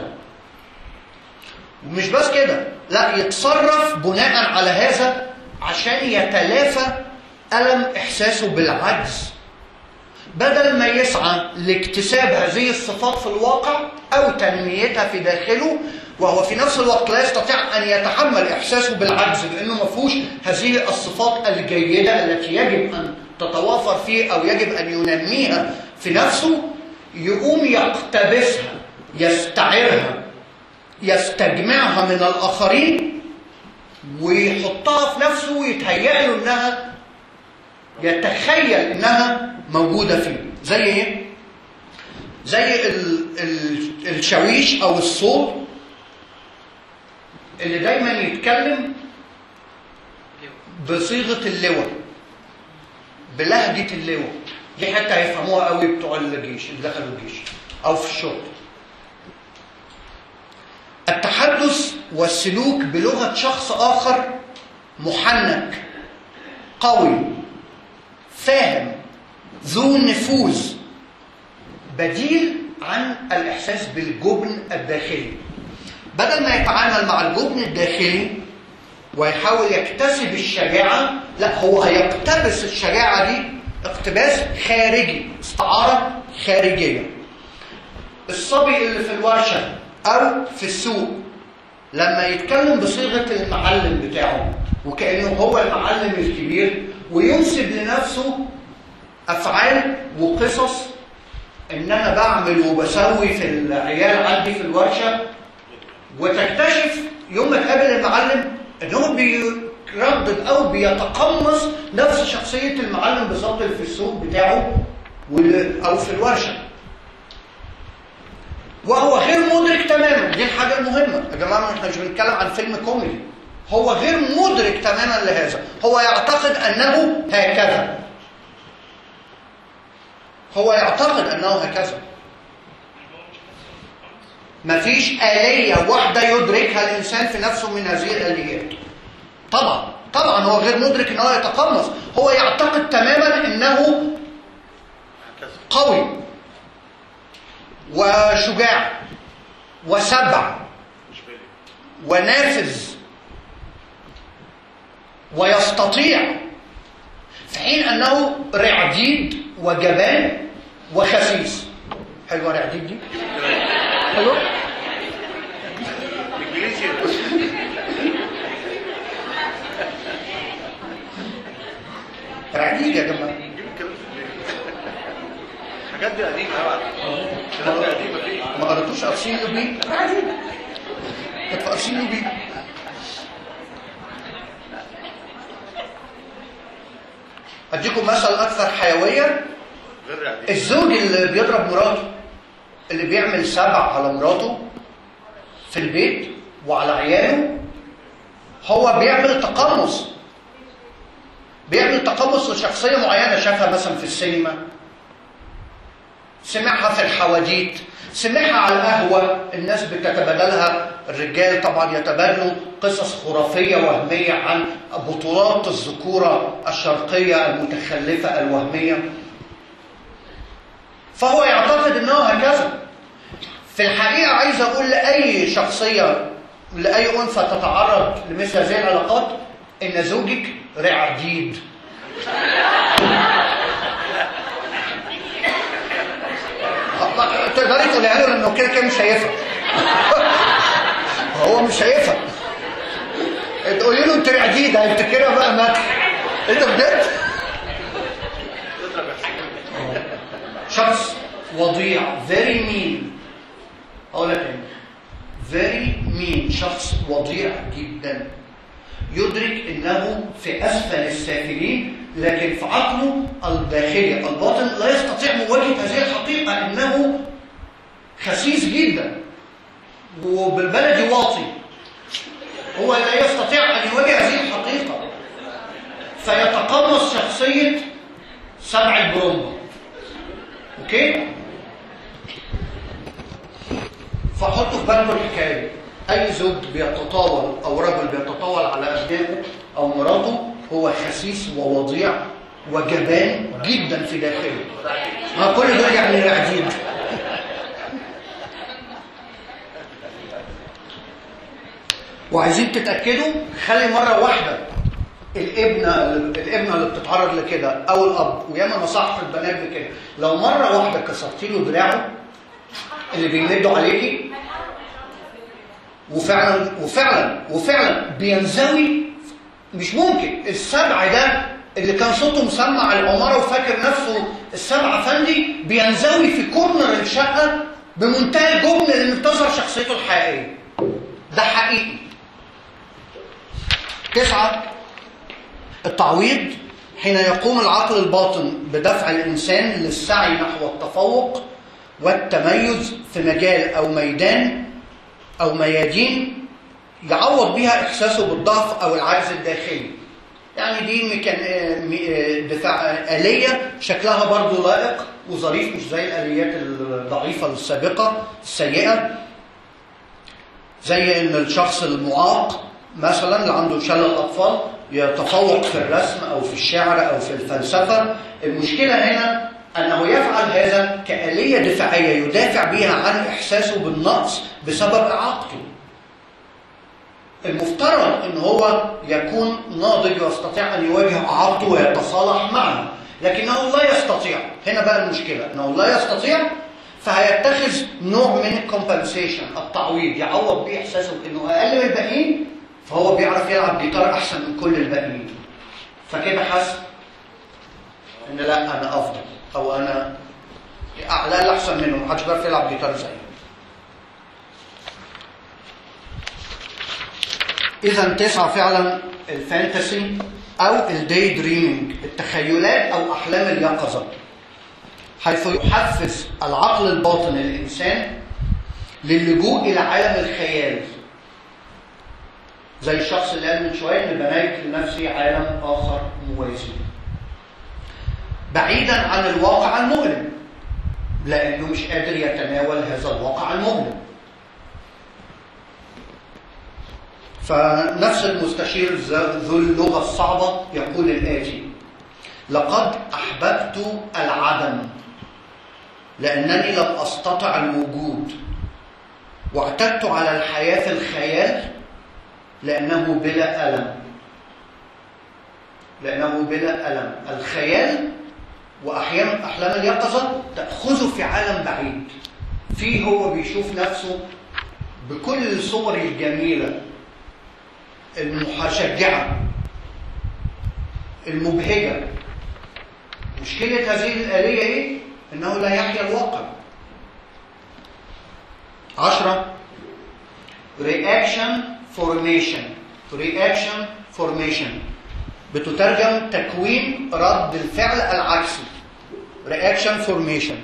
ومش بس كده لا يتصرف بناء على هذا عشان يتلافى ألم إحساسه بالعجز بدل ما يسعى لاكتساب هذه الصفات في الواقع أو تنميتها في داخله وهو في نفس الوقت لا يستطيع أن يتحمل إحساسه بالعجز لأنه ما فيهوش هذه الصفات الجيدة التي يجب أن تتوافر فيه أو يجب أن ينميها في نفسه يقوم يقتبسها يستعيرها يستجمعها من الآخرين ويحطها في نفسه ويتهيأ له إنها يتخيل إنها موجودة فيه زي إيه؟ زي ال ال الشاويش أو الصوت اللي دايما يتكلم بصيغة اللواء بلهجة اللواء دي حتى هيفهموها قوي بتوع الجيش اللي دخلوا الجيش أو في الشرطة التحدث والسلوك بلغة شخص آخر محنك قوي فاهم ذو نفوذ بديل عن الإحساس بالجبن الداخلي بدل ما يتعامل مع الجبن الداخلي ويحاول يكتسب الشجاعة لا هو هيقتبس الشجاعة دي اقتباس خارجي استعارة خارجية الصبي اللي في الورشة أو في السوق لما يتكلم بصيغه المعلم بتاعه وكانه هو المعلم الكبير وينسب لنفسه افعال وقصص ان انا بعمل وبسوي في العيال عندي في الورشه وتكتشف يوم ما تقابل المعلم ان هو بيردد او بيتقمص نفس شخصيه المعلم بالظبط اللي في السوق بتاعه وال- او في الورشه وهو غير مدرك تماما دي الحاجه المهمه يا جماعه احنا مش بنتكلم عن فيلم كوميدي هو غير مدرك تماما لهذا هو يعتقد انه هكذا هو يعتقد انه هكذا مفيش آلية واحدة يدركها الإنسان في نفسه من هذه الآليات طبعا طبعا هو غير مدرك ان هو يتقمص هو يعتقد تماما انه قوي وشجاع وسبع ونافذ ويستطيع في حين انه رعديد وجبان وخسيس حلوه رعديد دي حلوه انجليزي رعديد يا جماعه نجيب الكلام في البيت. الحاجات دي قديمه قوي الكلام ده قديم مفيش ما قريتوش ارسين لوبي رعديد كانت في ارسين لوبي اديكم مثل اكثر حيويه غير قديم الزوج اللي بيضرب مراته اللي بيعمل سبع على مراته في البيت وعلى عياله هو بيعمل تقمص بيعمل تقمص لشخصية معينة شافها مثلا في السينما سمعها في الحواديت سمعها على القهوة الناس بتتبادلها الرجال طبعا يتبادلوا قصص خرافية وهمية عن بطولات الذكورة الشرقية المتخلفة الوهمية فهو يعتقد انه هكذا في الحقيقة عايز اقول لأي شخصية لأي أنثى تتعرض لمثل هذه العلاقات إن زوجك رعديد تقدري تقوليها له لأنه كده كده مش شايفها هو مش شايفها تقولي له انت رعديد هيفتكرها بقى مدح انت بجد تضرب يحسن شخص وضيع very mean اقول لك ايه very mean شخص وضيع جدا يدرك انه في اسفل السافلين لكن في عقله الداخلي الباطن لا يستطيع مواجهه هذه الحقيقه انه خسيس جدا وبالبلدي واطي هو لا يستطيع ان يواجه هذه الحقيقه فيتقمص شخصيه سبع البرومبا اوكي فحطوا في بالكم الحكايه اي زوج بيتطاول او رجل بيتطاول على ابنائه او مراته هو خسيس ووضيع وجبان جدا في داخله ما كل دول يعني رعديد وعايزين تتاكدوا خلي مره واحده الابنه الابنه اللي بتتعرض لكده او الاب وياما نصحت البنات بكده لو مره واحده كسرتي له دراعه اللي بيمدوا عليكي وفعلا وفعلا وفعلا بينزوي مش ممكن السبع ده اللي كان صوته مسمع العماره وفاكر نفسه السبع فندي بينزوي في كورنر الشقه بمنتهى الجبن لان بتظهر شخصيته الحقيقيه ده حقيقي تسعه التعويض حين يقوم العقل الباطن بدفع الإنسان للسعي نحو التفوق والتميز في مجال أو ميدان أو ميادين يعوض بها إحساسه بالضعف أو العجز الداخلي يعني دي ميكان... مي- دفاع آلية شكلها برضو لائق وظريف مش زي الآليات الضعيفة السابقة السيئة زي ان الشخص المعاق مثلا اللي عنده شلل اطفال يتفوق في الرسم او في الشعر او في الفلسفه المشكله هنا انه يفعل هذا كاليه دفاعيه يدافع بها عن احساسه بالنقص بسبب اعاقته المفترض ان هو يكون ناضج ويستطيع ان يواجه اعاقته ويتصالح معها لكنه لا يستطيع هنا بقى المشكله انه لا يستطيع فهيتخذ نوع من الكومبنسيشن التعويض يعوض بيه احساسه بانه اقل من الباقيين فهو بيعرف يلعب جيتار احسن من كل الباقيين فكده حس ان لا انا افضل او انا على الاقل احسن منه محدش بيعرف يلعب جيتار زيي اذا تسعه فعلا الفانتسي او الداي دريمينج التخيلات او احلام اليقظه حيث يحفز العقل الباطن للانسان للجوء الى عالم الخيال زي الشخص اللي قال من شويه ان بنيت لنفسي عالم اخر موازي بعيدا عن الواقع المؤلم لانه مش قادر يتناول هذا الواقع المؤلم فنفس المستشير ذو اللغه الصعبه يقول الاتي لقد احببت العدم لانني لم استطع الوجود واعتدت على الحياه في الخيال لانه بلا الم لانه بلا الم الخيال واحيانا احلام اليقظه تاخذه في عالم بعيد فيه هو بيشوف نفسه بكل الصور الجميله المشجعه المبهجه مشكله هذه الاليه ايه انه لا يحيا الواقع عشرة reaction formation reaction formation بتترجم تكوين رد الفعل العكسي reaction formation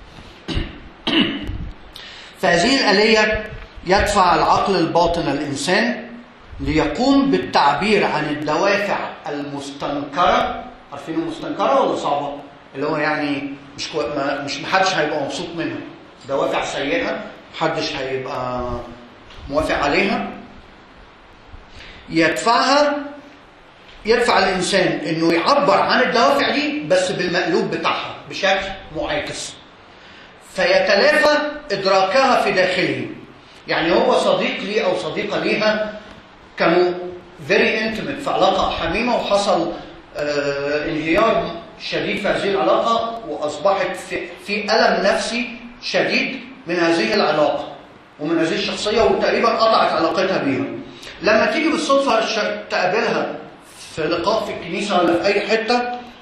فهذه الآلية يدفع العقل الباطن الإنسان ليقوم بالتعبير عن الدوافع المستنكرة عارفين المستنكرة ولا صعبة؟ اللي هو يعني مش كو... ما مش محدش هيبقى مبسوط منها دوافع سيئة محدش هيبقى موافق عليها يدفعها يدفع الانسان انه يعبر عن الدوافع دي بس بالمقلوب بتاعها بشكل معاكس فيتلافى ادراكها في داخله يعني هو صديق لي او صديقه ليها كانوا فيري انتمت في علاقه حميمه وحصل آه انهيار شديد في هذه العلاقه واصبحت في, في الم نفسي شديد من هذه العلاقه ومن هذه الشخصيه وتقريبا قطعت علاقتها بيها لما تيجي بالصدفه تقابلها في لقاء في الكنيسه ولا في اي حته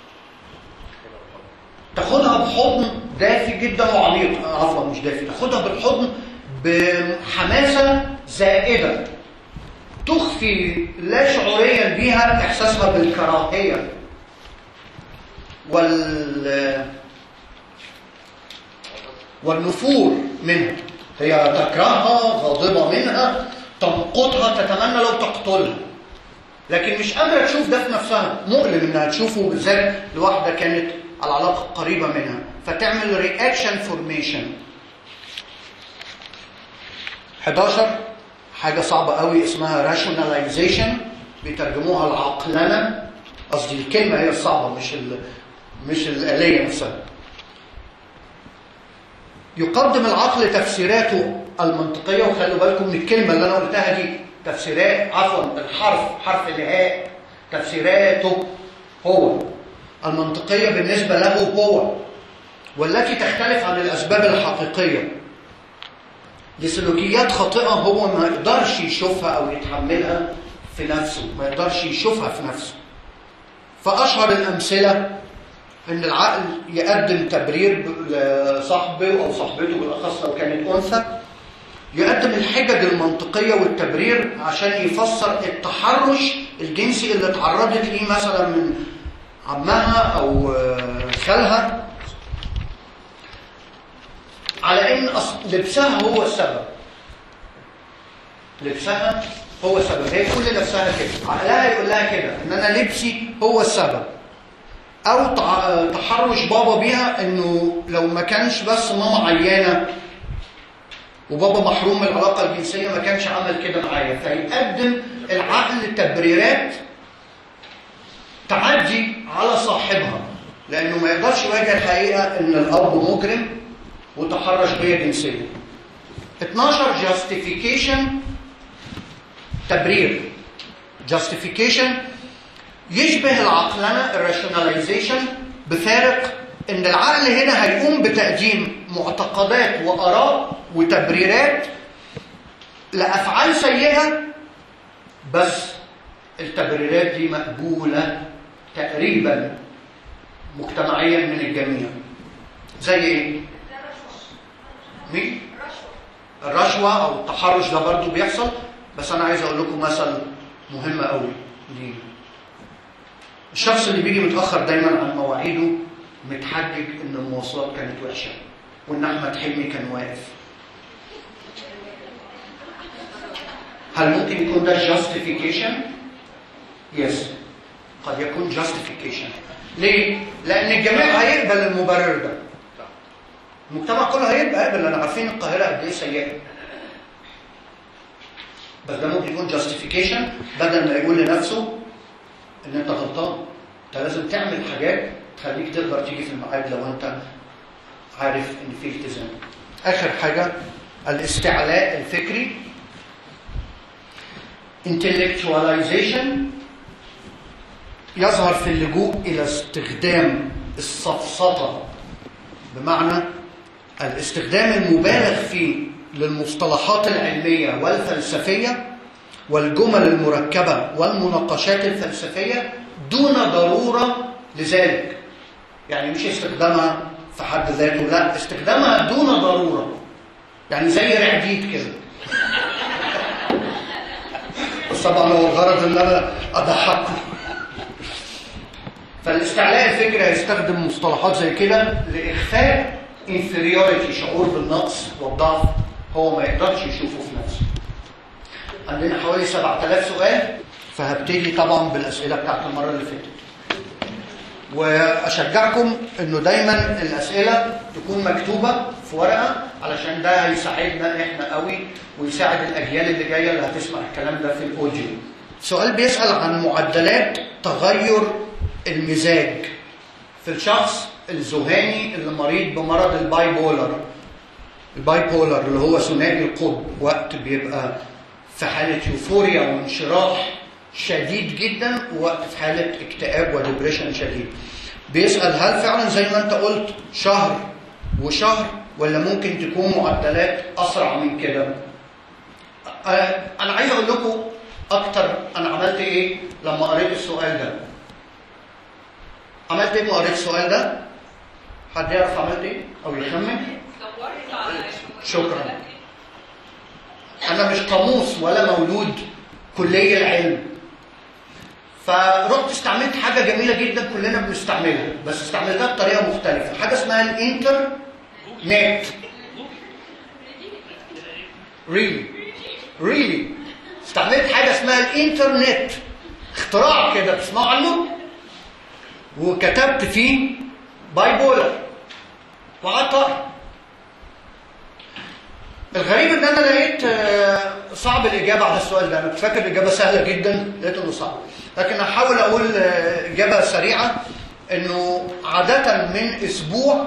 تاخدها بحضن دافي جدا وعميق عفوا مش دافي تاخدها بالحضن بحماسه زائده تخفي لا شعوريا بيها احساسها بالكراهيه وال والنفور منها هي تكرهها غاضبه منها تمقتها تتمنى لو تقتلها لكن مش قادره تشوف ده في نفسها مؤلم انها تشوفه بالذات لواحده كانت العلاقه قريبه منها فتعمل رياكشن فورميشن 11 حاجه صعبه قوي اسمها راشوناليزيشن بيترجموها العقلنه قصدي الكلمه هي الصعبه مش ال مش الاليه نفسها يقدم العقل تفسيراته المنطقيه وخلوا بالكم من الكلمه اللي انا قلتها دي تفسيرات عفوا الحرف حرف الهاء تفسيراته هو المنطقيه بالنسبه له هو والتي تختلف عن الاسباب الحقيقيه لسلوكيات خاطئه هو ما يقدرش يشوفها او يتحملها في نفسه ما يقدرش يشوفها في نفسه فاشهر الامثله ان العقل يقدم تبرير لصاحبه او صاحبته بالاخص لو كانت انثى يقدم الحجج المنطقية والتبرير عشان يفسر التحرش الجنسي اللي اتعرضت ليه مثلا من عمها أو خالها على إن لبسها هو السبب لبسها هو السبب هي كل نفسها كده عقلها يقول لها كده إن أنا لبسي هو السبب أو تحرش بابا بيها إنه لو ما كانش بس ماما عيانة وبابا محروم من العلاقة الجنسية ما كانش عمل كده معايا فيقدم العقل تبريرات تعدي على صاحبها لأنه ما يقدرش يواجه الحقيقة إن الأب مجرم وتحرش بيا جنسيا 12 justification تبرير justification يشبه العقلنة الراشوناليزيشن بفارق ان العقل هنا هيقوم بتقديم معتقدات واراء وتبريرات لافعال سيئه بس التبريرات دي مقبوله تقريبا مجتمعيا من الجميع زي ايه مين الرشوه او التحرش ده برضو بيحصل بس انا عايز اقول لكم مثل مهم قوي ليه الشخص اللي بيجي متاخر دايما عن مواعيده متحجج ان المواصلات كانت وحشه وان احمد حلمي كان واقف هل ممكن يكون ده justification؟ يس قد يكون justification ليه؟ لأن الجميع هيقبل المبرر ده المجتمع كله هيبقى قابل لأن عارفين القاهرة قد إيه سيئة بس ده ممكن يكون justification بدل ما يقول لنفسه إن أنت غلطان أنت لازم تعمل حاجات تخليك تقدر تيجي في الميعاد لو أنت عارف إن في التزام آخر حاجة الاستعلاء الفكري intellectualization يظهر في اللجوء إلى استخدام السفسطة بمعنى الاستخدام المبالغ فيه للمصطلحات العلمية والفلسفية والجمل المركبة والمناقشات الفلسفية دون ضرورة لذلك يعني مش استخدامها في حد ذاته لا استخدامها دون ضرورة يعني زي رعديد كده بس طبعا هو الغرض ان انا اضحككم فالاستعلاء الفكري هيستخدم مصطلحات زي كده لاخفاء inferiority شعور بالنقص والضعف هو ما يقدرش يشوفه في نفسه عندنا حوالي 7000 سؤال فهبتدي طبعا بالاسئله بتاعت المره اللي فاتت واشجعكم انه دايما الاسئله تكون مكتوبه في ورقه علشان ده هيساعدنا احنا قوي ويساعد الاجيال اللي جايه اللي هتسمع الكلام ده في الاوديو. سؤال بيسال عن معدلات تغير المزاج في الشخص الذهاني اللي مريض بمرض الباي بولر. الباي بولر اللي هو ثنائي القطب وقت بيبقى في حاله يوفوريا وانشراح شديد جدا ووقت في حاله اكتئاب وديبريشن شديد. بيسال هل فعلا زي ما انت قلت شهر وشهر ولا ممكن تكون معدلات اسرع من كده؟ انا عايز اقول لكم اكتر انا عملت ايه لما قريت السؤال ده. عملت ايه لما قريت السؤال ده؟ حد يعرف عملت ايه؟ او يخمن؟ شكرا. انا مش قاموس ولا مولود كليه العلم. فرحت استعملت حاجه جميله جدا كلنا بنستعملها بس استعملتها بطريقه مختلفه حاجه اسمها الانتر نت ريلي ريلي استعملت حاجه اسمها الانترنت اختراع كده بتسمعوا عنه وكتبت فيه باي بولر وقعدت اقرا الغريب ان انا لقيت صعب الاجابه على السؤال ده انا كنت فاكر الاجابه سهله جدا لقيت انه صعب لكن هحاول اقول اجابه سريعه انه عاده من اسبوع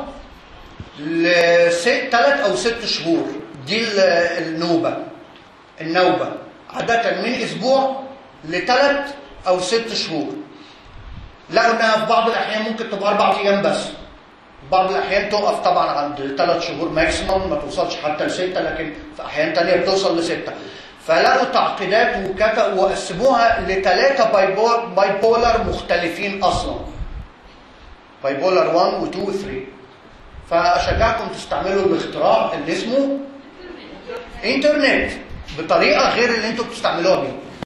لست ثلاث او ست شهور دي النوبه النوبه عاده من اسبوع لثلاث او ست شهور لقوا انها في بعض الاحيان ممكن تبقى اربع ايام بس بعض الاحيان تقف طبعا عند ثلاث شهور ماكسيموم ما توصلش حتى لسته لكن في احيان ثانيه بتوصل لسته فلقوا تعقيدات وكتبوا وقسموها لثلاثه باي بولر مختلفين اصلا باي بولر 1 و 2 و 3 فاشجعكم تستعملوا الاختراع اللي اسمه انترنت بطريقه غير اللي انتم بتستعملوها بيه